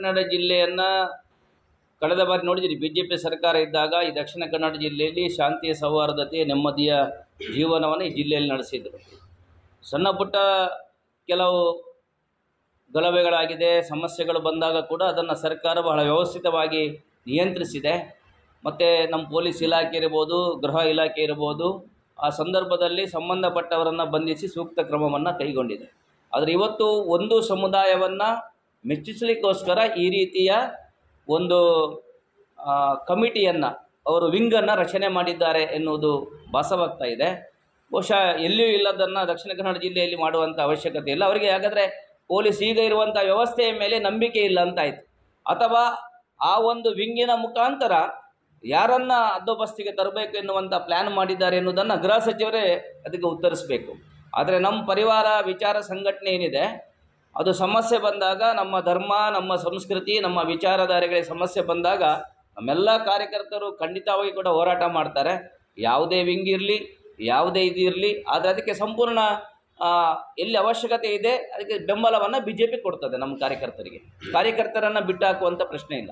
ಕನ್ನಡ ಜಿಲ್ಲೆಯನ್ನು ಕಳೆದ ಬಾರಿ ನೋಡಿದ್ದೀರಿ ಬಿ ಜೆ ಪಿ ಸರ್ಕಾರ ಇದ್ದಾಗ ಈ ದಕ್ಷಿಣ ಕನ್ನಡ ಜಿಲ್ಲೆಯಲ್ಲಿ ಶಾಂತಿ ಸೌಹಾರ್ದತೆ ನೆಮ್ಮದಿಯ ಜೀವನವನ್ನು ಈ ಜಿಲ್ಲೆಯಲ್ಲಿ ನಡೆಸಿದರು ಸಣ್ಣ ಪುಟ್ಟ ಕೆಲವು ಗಲಭೆಗಳಾಗಿದೆ ಸಮಸ್ಯೆಗಳು ಬಂದಾಗ ಕೂಡ ಅದನ್ನು ಸರ್ಕಾರ ಬಹಳ ವ್ಯವಸ್ಥಿತವಾಗಿ ನಿಯಂತ್ರಿಸಿದೆ ಮತ್ತು ನಮ್ಮ ಪೊಲೀಸ್ ಇಲಾಖೆ ಇರ್ಬೋದು ಗೃಹ ಇಲಾಖೆ ಇರ್ಬೋದು ಆ ಸಂದರ್ಭದಲ್ಲಿ ಸಂಬಂಧಪಟ್ಟವರನ್ನು ಬಂಧಿಸಿ ಸೂಕ್ತ ಕ್ರಮವನ್ನು ಕೈಗೊಂಡಿದೆ ಆದರೆ ಇವತ್ತು ಒಂದು ಸಮುದಾಯವನ್ನು ಮೆಚ್ಚಿಸಲಿಕ್ಕೋಸ್ಕರ ಈ ರೀತಿಯ ಒಂದು ಕಮಿಟಿಯನ್ನು ಅವರು ವಿಂಗನ್ನು ರಚನೆ ಮಾಡಿದ್ದಾರೆ ಎನ್ನುವುದು ಭಾಸವಾಗ್ತಾ ಇದೆ ಬಹುಶಃ ಎಲ್ಲಿಯೂ ಇಲ್ಲದನ್ನು ದಕ್ಷಿಣ ಕನ್ನಡ ಜಿಲ್ಲೆಯಲ್ಲಿ ಮಾಡುವಂಥ ಅವಶ್ಯಕತೆ ಇಲ್ಲ ಅವರಿಗೆ ಹಾಗಾದರೆ ಪೊಲೀಸ್ ಈಗ ಇರುವಂಥ ವ್ಯವಸ್ಥೆಯ ಮೇಲೆ ನಂಬಿಕೆ ಇಲ್ಲ ಅಂತಾಯಿತು ಅಥವಾ ಆ ಒಂದು ವಿಂಗಿನ ಮುಖಾಂತರ ಯಾರನ್ನು ಹದ್ದೋಬಸ್ತಿಗೆ ತರಬೇಕು ಎನ್ನುವಂಥ ಪ್ಲ್ಯಾನ್ ಮಾಡಿದ್ದಾರೆ ಎನ್ನುವುದನ್ನು ಗೃಹ ಸಚಿವರೇ ಅದಕ್ಕೆ ಉತ್ತರಿಸಬೇಕು ಆದರೆ ನಮ್ಮ ಪರಿವಾರ ವಿಚಾರ ಸಂಘಟನೆ ಏನಿದೆ ಅದು ಸಮಸ್ಯೆ ಬಂದಾಗ ನಮ್ಮ ಧರ್ಮ ನಮ್ಮ ಸಂಸ್ಕೃತಿ ನಮ್ಮ ವಿಚಾರಧಾರೆಗಳಿಗೆ ಸಮಸ್ಯೆ ಬಂದಾಗ ನಮ್ಮೆಲ್ಲ ಕಾರ್ಯಕರ್ತರು ಖಂಡಿತವಾಗಿ ಕೂಡ ಹೋರಾಟ ಮಾಡ್ತಾರೆ ಯಾವುದೇ ವಿಂಗ್ ಇರಲಿ ಯಾವುದೇ ಇದು ಇರಲಿ ಆದರೆ ಅದಕ್ಕೆ ಸಂಪೂರ್ಣ ಆ, ಎಲ್ಲಿ ಅವಶ್ಯಕತೆ ಇದೆ ಅದಕ್ಕೆ ಬೆಂಬಲವನ್ನು ಬಿ ಜೆ ಪಿ ಕೊಡ್ತದೆ ನಮ್ಮ ಕಾರ್ಯಕರ್ತರಿಗೆ ಕಾರ್ಯಕರ್ತರನ್ನು ಬಿಟ್ಟು ಹಾಕುವಂಥ ಪ್ರಶ್ನೆ ಇಲ್ಲ